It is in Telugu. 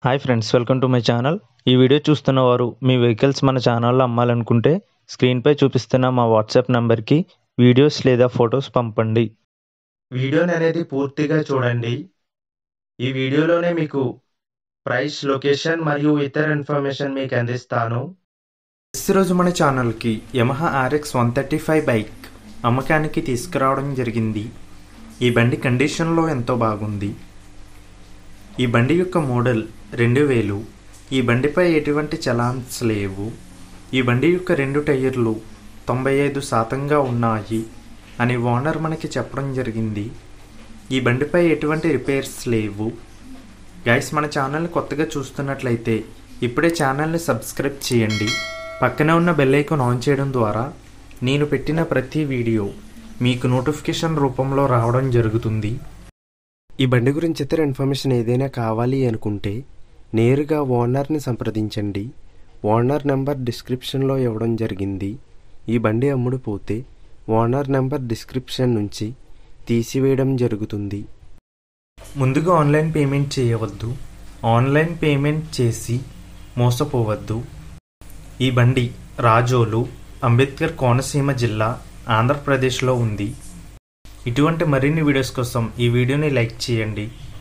hi friends welcome to my channel ఈ వీడియో చూస్తున్న వారు మీ వెహికల్స్ మన ఛానల్లో అమ్మాలనుకుంటే స్క్రీన్పై చూపిస్తున్న మా వాట్సాప్ నంబర్కి వీడియోస్ లేదా ఫొటోస్ పంపండి వీడియోని అనేది పూర్తిగా చూడండి ఈ వీడియోలోనే మీకు ప్రైస్ లొకేషన్ మరియు ఇతర ఇన్ఫర్మేషన్ మీకు అందిస్తాను రోజు మన ఛానల్కి Yamaha RX one thirty five bike అమ్మకానికి తీసుకురావడం జరిగింది ఈ బండి కండిషన్లో ఎంతో బాగుంది ఈ బండి యొక్క మోడల్ రెండు వేలు ఈ బండిపై ఎటువంటి చలాన్స్ లేవు ఈ బండి యొక్క రెండు టైర్లు తొంభై ఐదు శాతంగా ఉన్నాయి అని ఓనర్ మనకి చెప్పడం జరిగింది ఈ బండిపై ఎటువంటి రిపేర్స్ లేవు గైస్ మన ఛానల్ కొత్తగా చూస్తున్నట్లయితే ఇప్పుడే ఛానల్ని సబ్స్క్రైబ్ చేయండి పక్కనే ఉన్న బెల్ ఐకాన్ ఆన్ చేయడం ద్వారా నేను పెట్టిన ప్రతి వీడియో మీకు నోటిఫికేషన్ రూపంలో రావడం జరుగుతుంది ఈ బండి గురించి ఇతర ఇన్ఫర్మేషన్ ఏదైనా కావాలి అనుకుంటే నేరుగా ఓనర్ని సంప్రదించండి ఓనర్ నెంబర్ డిస్క్రిప్షన్లో ఇవ్వడం జరిగింది ఈ బండి అమ్ముడు పోతే ఓనర్ నెంబర్ డిస్క్రిప్షన్ నుంచి తీసివేయడం జరుగుతుంది ముందుగా ఆన్లైన్ పేమెంట్ చేయవద్దు ఆన్లైన్ పేమెంట్ చేసి మోసపోవద్దు ఈ బండి రాజోలు అంబేద్కర్ కోనసీమ జిల్లా ఆంధ్రప్రదేశ్లో ఉంది ఇటువంటి మరిన్ని వీడియోస్ కోసం ఈ వీడియోని లైక్ చేయండి